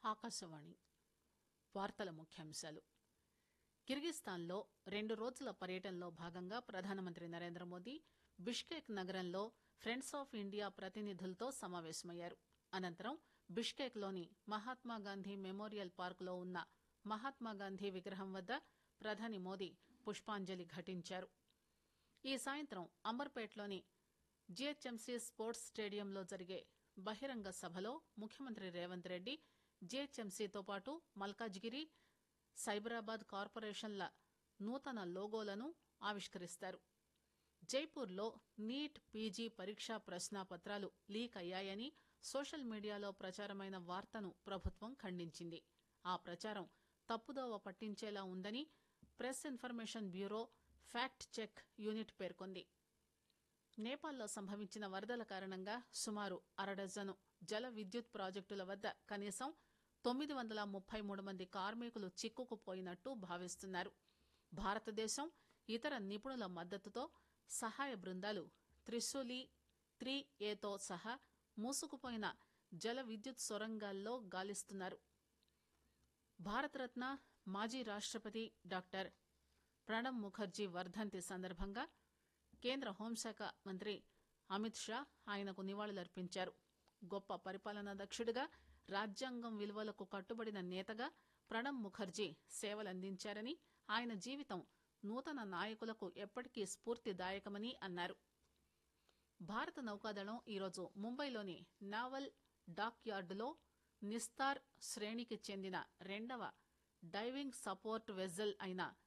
ఆకాశవాణి వార్తల ముఖ్యాంశాలు కిర్గిస్థాన్లో రెండు రోజుల పర్యటనలో భాగంగా ప్రధానమంత్రి నరేంద్ర మోదీ బిష్కేక్ నగరంలో ఫ్రెండ్స్ ఆఫ్ ఇండియా ప్రతినిధులతో సమావేశమయ్యారు అనంతరం బిష్కేక్ లోని మహాత్మాగాంధీ మెమోరియల్ పార్కులో ఉన్న మహాత్మాగాంధీ విగ్రహం వద్ద ప్రధాని మోదీ పుష్పాంజలి ఘటించారు ఈ సాయంత్రం అంబర్పేటలోని జీహెచ్ఎంసీ స్పోర్ట్స్ స్టేడియంలో జరిగే బహిరంగ సభలో ముఖ్యమంత్రి రేవంత్ రెడ్డి జీహెచ్ఎంసీతో పాటు మల్కాజ్గిరి సైబరాబాద్ కార్పొరేషన్ల నూతన లోగోలను ఆవిష్కరిస్తారు జైపూర్లో నీట్ పీజీ పరీక్షా ప్రశ్నాపత్రాలు లీక్ అయ్యాయని సోషల్ మీడియాలో ప్రచారమైన వార్తను ప్రభుత్వం ఖండించింది ఆ ప్రచారం తప్పుదోవ పట్టించేలా ఉందని Press Information Bureau fact check unit పేర్కొంది నేపాల్లో సంభవించిన వరదల కారణంగా సుమారు అరడజను జల విద్యుత్ ప్రాజెక్టుల వద్ద కనీసం తొమ్మిది వందల ముప్పై మూడు మంది కార్మికులు చిక్కుకుపోయినట్టు భావిస్తున్నారు భారతదేశం ఇతర నిపుణుల మద్దతుతో సహాయ బృందాలు త్రిశూలి త్రీ ఏతో సహా మూసుకుపోయిన జల విద్యుత్ సొరంగాల్లో గాలిస్తున్నారు భారతరత్న మాజీ రాష్టపతి డాక్టర్ ప్రణబ్ ముఖర్జీ వర్ధంతి సందర్భంగా కేంద్ర హోంశాఖ మంత్రి అమిత్ షా ఆయనకు నివాళులర్పించారు గొప్ప పరిపాలనా దక్షుడిగా రాజ్యాంగం విలువలకు కట్టుబడిన నేతగా ప్రణబ్ ముఖర్జీ సేవలందించారని ఆయన జీవితం నూతన నాయకులకు ఎప్పటికీ స్ఫూర్తిదాయకమని అన్నారు భారత నౌకాదళం ఈరోజు ముంబైలోని నావల్ డాక్ యార్డులో నిస్తార్ శ్రేణికి చెందిన రెండవ డైవింగ్ సపోర్ట్ వెజల్ అయిన